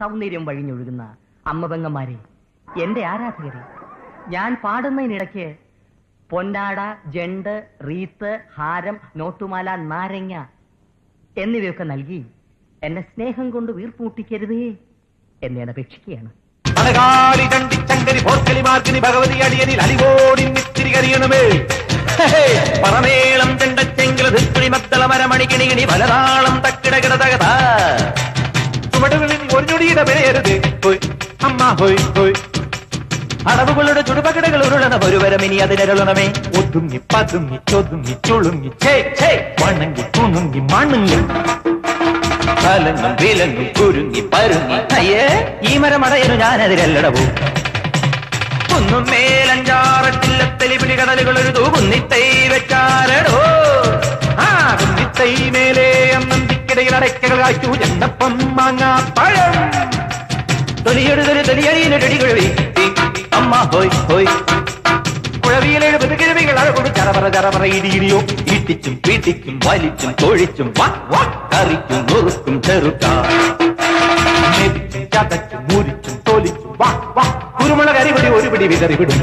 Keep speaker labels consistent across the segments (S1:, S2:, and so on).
S1: സൗന്ദര്യം വഴിഞ്ഞൊഴുകുന്ന അമ്മപെങ്ങന്മാരെ എന്റെ ആരാധകരെ ഞാൻ പാടുന്നതിനിടയ്ക്ക് പൊന്നാട ജണ്ട് റീത്ത് ഹാരം നോട്ടുമാല നാരങ്ങ എന്നിവയൊക്കെ നൽകി എന്നെ സ്നേഹം കൊണ്ട് വീർപ്പൂട്ടിക്കരുതേ എന്ന് ഞാൻ അപേക്ഷിക്കുകയാണ്
S2: അണകാലി ചണ്ടി ചങ്കരി പോർക്കലി മാർക്കിനി ഭഗവതി അടിയനിൽ അലിവോടി നിത്തിരി കരിയണമേ പറമേളം ചെണ്ടച്ചെങ്കില ധിസ്ത്രി മത്തള മരമണിക്കിണികിണി പലതാളം തക്കിട കിടതകത ചുമടുകളിൽ ഒരു ഞൊടിയുടെ വിലയരുത് ഹോയ് അമ്മ ഹോയ് ഹോയ് അടവുകളുടെ ചുടുപകിടകൾ ഉരുളണ ഒരുവരം ഇനി അതിനരുളണമേ ഒതുങ്ങി പതുങ്ങി ചൊതുങ്ങി ചുളുങ്ങി ചേ ചേ വണങ്ങി തുണുങ്ങി മണുങ്ങി കലങ്ങും വിലങ്ങും കുരുങ്ങി പരുങ്ങി അയ്യേ ഈ മരമടയനു ഞാനെതിരല്ലടവും ഒന്നും മേലഞ്ചാറത്തില്ലത്തലി പിടി കടലുകൾ ഒരു തൂകുന്നിത്തൈ വെച്ചാരടോ ആ കുന്നിത്തൈ മേലെ അന്നന്തിക്കിടയിൽ അടയ്ക്കകൾ കാച്ചു ചെണ്ടപ്പം മാങ്ങാ പഴം തൊലിയെടുതൊരു തൊലിയടിയിലൊരടികുഴവി അമ്മ ഹോയ് ഹോയ് കുഴവിയിലെഴുപത് കിഴവികൾ അഴകൊടു ചറപറ ചറപറ ഇടിയിടിയോ ഈട്ടിച്ചും പീട്ടിച്ചും വലിച്ചും തൊഴിച്ചും വാ വാ കറിക്കും നുറുക്കും ചെറുക്കാം മെതിച്ചും ചതച്ചും മുരിച്ചും തോലിച്ചും വാ വാ കുരുമുളക് അരിപിടി ഒരു പിടി വിതറി വിടും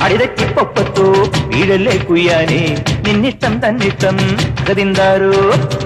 S2: അടിതക്കിപ്പൊപ്പത്തോ വീഴല്ലേ കുയ്യാനേ നിന്നിഷ്ടം തന്നിഷ്ടം ഗതിന്താരോ